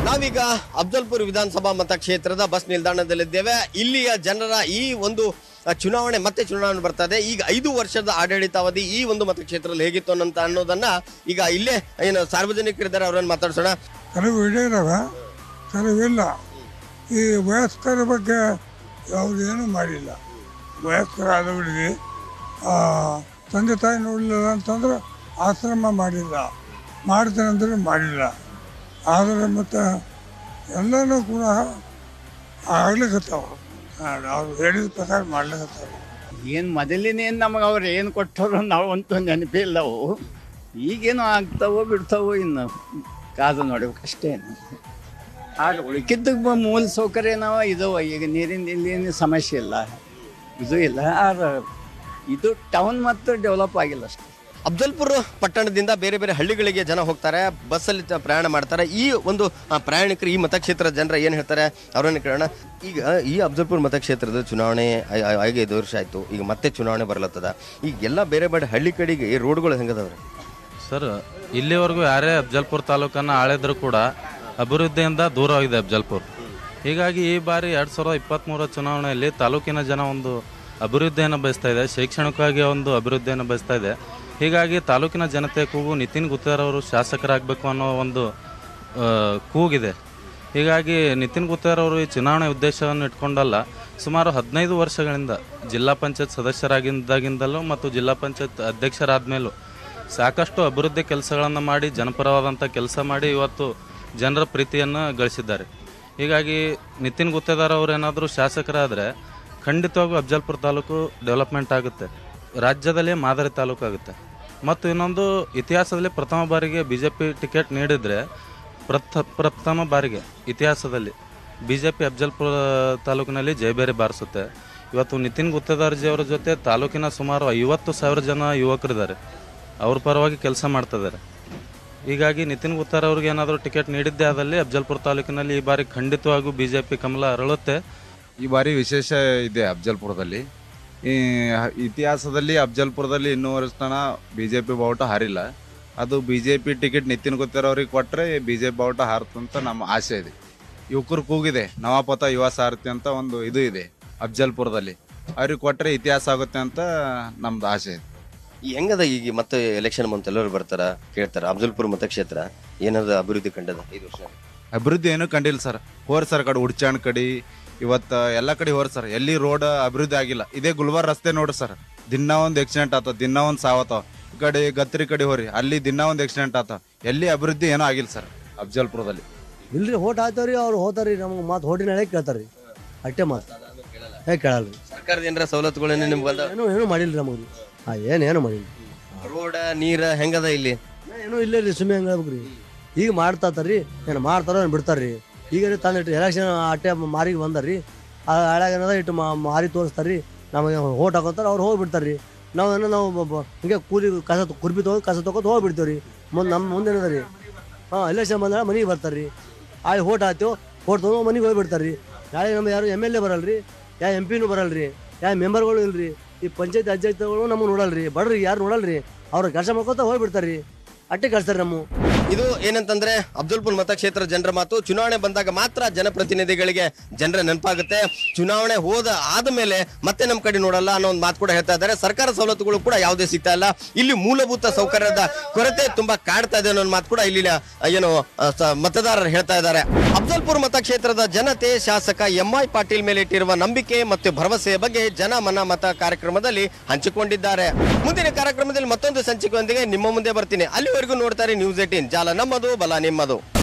ನಾವೀಗ ಅಫ್ಜಲ್ಪುರ್ ವಿಧಾನಸಭಾ ಮತಕ್ಷೇತ್ರದ ಬಸ್ ನಿಲ್ದಾಣದಲ್ಲಿದ್ದೇವೆ ಇಲ್ಲಿಯ ಜನರ ಈ ಒಂದು ಅ, ಚುನಾವಣೆ ಮತ್ತೆ ಚುನಾವಣೆ ಬರ್ತದೆ ಈಗ ಐದು ವರ್ಷದ ಆಡಳಿತಾವಧಿ ಈ ಒಂದು ಮತಕ್ಷೇತ್ರದಲ್ಲಿ ಹೇಗಿತ್ತು ಅನ್ನೋಂತ ಅನ್ನೋದನ್ನ ಈಗ ಇಲ್ಲೇ ಏನು ಸಾರ್ವಜನಿಕರಿದ್ದಾರೆ ಅವರನ್ನು ಮಾತಾಡ್ಸೋಣ ಕೆಲವು ಹಿಡಿಯರವ ಕೆಲವಿಲ್ಲ ಈ ವಯಸ್ಕರ ಬಗ್ಗೆ ಯಾವುದೇನು ಮಾಡಿಲ್ಲ ವಯಸ್ಕರಾದವರಿಗೆ ಆ, ತಂದೆ ತಾಯಿ ನೋಡಲಿಲ್ಲ ಅಂತಂದ್ರೆ ಆಶ್ರಮ ಮಾಡಿಲ್ಲ ಮಾಡ್ತೇನೆ ಅಂದರೆ ಮಾಡಿಲ್ಲ ಆದರೆ ಮತ್ತು ಎಲ್ಲನೂ ಕೂಡ ಆಗ್ಲಿಕ್ಕತ್ತಾವ ಅವ್ರು ಹೇಳಿದ ಪ್ರಕಾರ ಮಾಡ್ಲಿಕ್ಕತ್ತಾವ ಏನು ಮೊದಲಿನೇನು ನಮಗೆ ಅವ್ರು ಏನು ಕೊಟ್ಟರು ನಾವು ಅಂತೂ ನೆನಪಿಲ್ಲವು ಈಗೇನು ಆಗ್ತಾವೋ ಬಿಡ್ತಾವೋ ಇನ್ನು ಕಾದು ನೋಡ್ಬೇಕು ಅಷ್ಟೇ ಆಗ ಉಳಿಕಿದ್ದು ಬ- ಮೂಲ ಸೌಕರ್ಯ ನಾವು ಇದಾವ ಈಗ ನೀರಿನ ಇಲ್ಲಿ ಸಮಸ್ಯೆ ಇಲ್ಲ ಇದು ಇಲ್ಲ ಆದ್ರೆ ಇದು ಟೌನ್ ಮತ್ತು ಡೆವಲಪ್ ಆಗಿಲ್ಲ ಅಷ್ಟೇ ಅಫ್ಜಲ್ಪುರ್ ಪಟ್ಟಣದಿಂದ ಬೇರೆ ಬೇರೆ ಹಳ್ಳಿಗಳಿಗೆ ಜನ ಹೋಗ್ತಾರೆ ಬಸ್ಸಲ್ಲಿ ತ- ಪ್ರಯಾಣ ಮಾಡ್ತಾರೆ ಈ ಒಂದು ಆ, ಪ್ರಯಾಣಿಕರು ಈ ಮತಕ್ಷೇತ್ರದ ಜನರ ಏನು ಹೇಳ್ತಾರೆ ಅವರನ್ನು ಕೇಳೋಣ ಈಗ ಈ ಅಫ್ಜಲ್ಪುರ್ ಮತಕ್ಷೇತ್ರದ ಚುನಾವಣೆ ಆಯ್- ಆಯ್- ಆಗಿ ಐದು ವರ್ಷ ಆಯ್ತು ಈಗ ಮತ್ತೆ ಚುನಾವಣೆ ಬರ್ಲತ್ತದ ಈಗ ಎಲ್ಲ ಬೇರೆ ಬೇರೆ ಹಳ್ಳಿ ಕಡೆಗೆ ರೋಡ್ಗಳು ಹೆಂಗದವ್ರಿ ಸರ್ ಇಲ್ಲಿವರೆಗೂ ಯಾರೇ ಅಫ್ಜಲ್ಪುರ್ ತಾಲೂಕನ್ನು ಆಳಿದ್ರು ಕೂಡ ಅಭಿವೃದ್ಧಿಯಿಂದ ದೂರವಾಗಿದೆ ಅಫ್ಜಲ್ಪುರ್ ಹೀಗಾಗಿ ಈ ಬಾರಿ ಎರಡು ಸಾವಿರದ ಇಪ್ಪತ್ತ್ಮೂರರ ಚುನಾವಣೆಯಲ್ಲಿ ತಾಲೂಕಿನ ಜನ ಒಂದು ಅಭಿವೃದ್ಧಿಯನ್ನು ಬಯಸ್ತಾ ಇದೆ ಶೈಕ್ಷಣಿಕವಾಗಿ ಒಂದು ಅಭಿವೃದ್ಧಿಯನ್ನು ಬಯಸ್ತಾ ಇದೆ ಹೀಗಾಗಿ ತಾಲೂಕಿನ ಜನತೆ ಕೂಗು ನಿತಿನ್ ಗುತ್ತೇರ್ ಅವರು ಶಾಸಕರಾಗಬೇಕು ಅನ್ನೋ ಒಂದು ಆ, ಕೂಗಿದೆ ಹೀಗಾಗಿ ನಿತಿನ್ ಗುತ್ತೇರ್ ಅವರು ಈ ಚುನಾವಣೆ ಉದ್ದೇಶವನ್ನು ಇಟ್ಕೊಂಡಲ್ಲ ಸುಮಾರು ಹದಿನೈದು ವರ್ಷಗಳಿಂದ ಜಿಲ್ಲಾ ಪಂಚಾಯತ್ ಸದಸ್ಯರಾಗಿದ್ದಾಗಿಂದಲೂ ಮತ್ತು ಜಿಲ್ಲಾ ಪಂಚಾಯತ್ ಅಧ್ಯಕ್ಷರಾದ ಮೇಲೂ ಸಾಕಷ್ಟು ಅಭಿವೃದ್ಧಿ ಕೆಲಸಗಳನ್ನು ಮಾಡಿ ಜನಪರವಾದಂಥ ಕೆಲಸ ಮಾಡಿ ಇವತ್ತು ಜನರ ಪ್ರೀತಿಯನ್ನು ಗಳಿಸಿದ್ದಾರೆ ಹೀಗಾಗಿ ನಿತಿನ್ ಗುತ್ತೇದಾರ್ ಅವರು ಏನಾದರೂ ಶಾಸಕರಾದರೆ ಖಂಡಿತವಾಗೂ ಅಫ್ಜಲ್ಪುರ ತಾಲೂಕು ಡೆವಲಪ್ಮೆಂಟ್ ಆಗುತ್ತೆ ರಾಜ್ಯದಲ್ಲೇ ಮಾದರಿ ತಾಲೂಕು ಆಗುತ್ತೆ ಮತ್ತು ಇನ್ನೊಂದು ಇತಿಹಾಸದಲ್ಲಿ ಪ್ರಥಮ ಬಾರಿಗೆ ಬಿ ಜೆ ಪಿ ಟಿಕೆಟ್ ನೀಡಿದರೆ ಪ್ರಥ ಪ್ರಥಮ ಬಾರಿಗೆ ಇತಿಹಾಸದಲ್ಲಿ ಬಿ ಜೆ ಪಿ ಅಫ್ಜಲ್ಪುರ ತಾಲೂಕಿನಲ್ಲಿ ಜಯಬೇರಿ ಬಾರಿಸುತ್ತೆ ಇವತ್ತು ನಿತಿನ್ ಗುತ್ತೇದಾರ್ಜಿ ಅವರ ಜೊತೆ ತಾಲೂಕಿನ ಸುಮಾರು ಐವತ್ತು ಸಾವಿರ ಜನ ಯುವಕರಿದ್ದಾರೆ ಅವ್ರ ಪರವಾಗಿ ಕೆಲಸ ಮಾಡ್ತಿದ್ದಾರೆ ಹೀಗಾಗಿ ನಿತಿನ್ ಗುತ್ತಾರ್ ಅವ್ರಿಗೆ ಏನಾದರೂ ಟಿಕೆಟ್ ನೀಡಿದ್ದೇ ಆದಲ್ಲಿ ಅಫ್ಜಲ್ಪುರ ತಾಲೂಕಿನಲ್ಲಿ ಈ ಬಾರಿ ಖಂಡಿತವಾಗೂ ಬಿ ಜೆ ಪಿ ಕಮಲ ಅರಳುತ್ತೆ ಈ ಬಾರಿ ವಿಶೇಷ ಇದೆ ಅಫ್ಜಲ್ಪುರದಲ್ಲಿ ಈ ಇತಿಹಾಸದಲ್ಲಿ ಅಫ್ಜಲ್ಪುರದಲ್ಲಿ ಇನ್ನೂ ವರ್ಷ ತನ ಬಿ ಜೆ ಪಿ ಬಾವುಟ ಹಾರಿಲ್ಲ ಅದು B J P ticket Nitin Guttedar ಅವ್ರಿಗೆ ಕೊಟ್ಟರೆ ಬಿ ಜೆ ಪಿ ಬಾವುಟ ಹಾರುತ್ತಂತ ನಮ್ಮ ಆಸೆ ಇದೆ ಯುವಕರು ಕೂಗಿದೆ ನವಾಪಥ ಯುವ ಸಾರಥಿ ಅಂತ ಒಂದು ಇದು ಇದೆ ಅಫ್ಜಲ್ಪುರದಲ್ಲಿ ಅವ್ರಿಗೆ ಕೊಟ್ಟರೆ ಇತಿಹಾಸ ಆಗುತ್ತೆ ಅಂತ ನಮ್ದು ಆಸೆ ಇದೆ ಈ ಹೆಂಗದ ಈಗ ಮತ್ತೆ ಎಲೆಕ್ಷನ್ ಬಂತು ಎಲ್ಲರೂ ಬರ್ತಾರ ಕೇಳ್ತಾರ ಅಫ್ಜಲ್ಪುರ್ ಮತಕ್ಷೇತ್ರ ಏನದ ಅಭಿವೃದ್ಧಿ ಕಂಡದ ಐದು ವರ್ಷ ಅಭಿವೃದ್ಧಿ ಏನೂ ಕಂಡಿಲ್ಲ ಸರ್ ಹೋರ್ ಸರ್ ಕಡೆ ಉಡ್ಚಾಣ್ ಕಡೆ ಇವತ್ತು ಎಲ್ಲ ಕಡೆ ಹೋರ್ ಸರ್ ಎಲ್ಲಿ ರೋಡ್ ಅಭಿವೃದ್ಧಿ ಆಗಿಲ್ಲ ಇದೇ ಗುಲ್ಬರ್ ರಸ್ತೆ ನೋಡ್ರಿ ಸರ್ ದಿನ ಒಂದು ಆಕ್ಸಿಡೆಂಟ್ ಆತ ದಿನ ಒಂದು ಸಾವತಾವ ಈ ಕಡೆ ಗತ್ರಿ ಕಡೆ ಹೋರಿ ಅಲ್ಲಿ ದಿನ ಒಂದು ಆಕ್ಸಿಡೆಂಟ್ ಆತ ಎಲ್ಲಿ ಅಭಿವೃದ್ಧಿ ಏನೂ ಆಗಿಲ್ಲ ಸರ್ ಅಫ್ಜಲ್ಪುರದಲ್ಲಿ ಇಲ್ರಿ ಓಟ್ ಹಾಕ್ತಾವ್ರಿ ಅವ್ರು ಹೋತಾರ್ರಿ ನಮಗೆ ಮಾತು ಹೋಟಿನ ಹೇಳಿ ಕೇಳ್ತಾರ್ರಿ ಅಟ್ಟೆ ಮಾತು ಹೇ ಕೇಳಲ್ರಿ ಸರ್ಕಾರದ ಏನಾರ ಸವಲತ್ತುಗಳೇನು ನಿಮ್ಗೆ ಬಂದ ಏನು ಏನು ಮಾಡಿಲ್ರಿ ನಮಗೆ ಹಾಂ ಏನು ಏನು ಮಾಡಿಲ್ಲ ರೋಡ ನೀರ ಹೆಂಗದ ಇಲ್ಲಿ ಏನೂ ಇಲ್ಲ ರೀ ಸುಮ್ಮನೆ ಹಂಗೆ ಹೇಳ್ಬೇಕ್ರಿ ಈಗ ಮಾಡ್ತಾತಾರ್ರಿ ಏನು ಮಾಡ್ತಾರೋ ಏನು ಬಿಡ್ತಾರ್ರಿ ಈಗ ರೀ ತಂದಿಟ್ಟು ಎಲೆಕ್ಷನ್ ಅಟ್ಟೆ ಮಾರಿಗೆ ಬಂದಾರ್ರಿ ಆ ಹಳ್ಯಾಗ ಏನದ ಇಟ್ಟು ಮಾ- ಮಾರಿ ತೋರಿಸ್ತಾರ್ರಿ ನಮಗೆ ಓಟ್ ಹಾಕೋತಾರೆ ಅವ್ರು ಹೋಗ್ಬಿಡ್ತಾರ್ರಿ ನಾವು ಏನೋ ನಾವು ಬ- ಬ- ಹಿಂಗೆ ಕೂಲಿ ಕಸ ತ- ಕುರ್ಬಿ ತೊಗೊಂಡು ಕಸ ತೊಗೊಂಡು ಹೋಗ್ಬಿಡ್ತೀವಿ ರೀ ಮುಂದೆ ನಮ್ಮ ಮುಂದೆ ಏನದ ರೀ ಹಾಂ ಎಲೆಕ್ಷನ್ ಬಂದಾಗ ಮನೆಗೆ ಬರ್ತಾರ್ರಿ ಆಳಿ ಓಟ್ ಹಾಕ್ತೇವೆ ಓಟ್ ತೊಗೊಂಡು ಮನೆಗೆ ಹೋಗ್ಬಿಡ್ತಾರ್ರಿ ನಾಳೆ ನಮ್ಮ ಯಾರು ಎಮ್ ಎಲ್ ಎ ಬರಲ್ರಿ ಯಾ ಎಂ ಪಿನೂ ಬರಲ್ರಿ ಯಾ ಮೆಂಬರ್ಗಳು ಇಲ್ರಿ ಈ ಪಂಚಾಯತ್ ಅಧ್ಯಕ್ಷಗಳು ನಮಗೆ ನೋಡಲ್ರಿ ಬಡ್ರಿ ಯಾರು ನೋಡಲ್ರಿ ಅವ್ರ ಕೆಲಸ ಮಾಡ್ಕೊತ ಹೋಗ್ಬಿಡ್ತಾರ್ರಿ ಅಟ್ಟೆ ಕಳ್ಸ್ತಾರೆ ನಮ್ಮ ಇದು ಏನಂತಂದ್ರೆ ಅಫ್ಜಲ್ಪುರ್ ಮತಕ್ಷೇತ್ರ ಜನರ ಮಾತು ಚುನಾವಣೆ ಬಂದಾಗ ಮಾತ್ರ ಜನಪ್ರತಿನಿಧಿಗಳಿಗೆ ಜನರ ನೆನಪಾಗುತ್ತೆ ಚುನಾವಣೆ ಹೋದ ಆದ್ಮೇಲೆ ಮತ್ತೆ ನಮ್ಮ ಕಡೆ ನೋಡಲ್ಲ ಅನ್ನೋ ಒಂದು ಮಾತು ಕೂಡ ಹೇಳ್ತಾ ಇದ್ದಾರೆ ಸರ್ಕಾರ ಸವಲತ್ತುಗಳು ಕೂಡ ಯಾವುದೇ ಸಿಗ್ತಾ ಇಲ್ಲ ಇಲ್ಲಿ ಮೂಲಭೂತ ಸೌಕರ್ಯದ ಕೊರತೆ ತುಂಬಾ ಕಾಡ್ತಾ ಇದೆ ಅನ್ನೋ ಒಂದು ಮಾತು ಕೂಡ ಇಲ್ಲಿನ ಏನು ಆ, ಸ- ಮತದಾರರು ಹೇಳ್ತಾ ಇದ್ದಾರೆ ಅಫ್ಜಲ್ಪುರ್ ಮತಕ್ಷೇತ್ರದ ಜನತೆ ಶಾಸಕ ಎಂ ಐ ಪಾಟೀಲ್ ಮೇಲೆ ಇಟ್ಟಿರುವ ನಂಬಿಕೆ ಮತ್ತು ಭರವಸೆಯ ಬಗ್ಗೆ ಜನ ಮನ ಮತ ಕಾರ್ಯಕ್ರಮದಲ್ಲಿ ಹಂಚಿಕೊಂಡಿದ್ದಾರೆ ಮುಂದಿನ ಕಾರ್ಯಕ್ರಮದಲ್ಲಿ ಮತ್ತೊಂದು ಸಂಚಿಕೆಯೊಂದಿಗೆ ನಿಮ್ಮ ಮುಂದೆ ಬರ್ತೀನಿ ಅಲ್ಲಿವರೆಗೂ ನೋಡ್ತಾರೆ ನ್ಯೂಸ್ ಏಟೀನ್ ಜಾಲ ನಮ್ಮದು ಬಲ ನಿಮ್ಮದು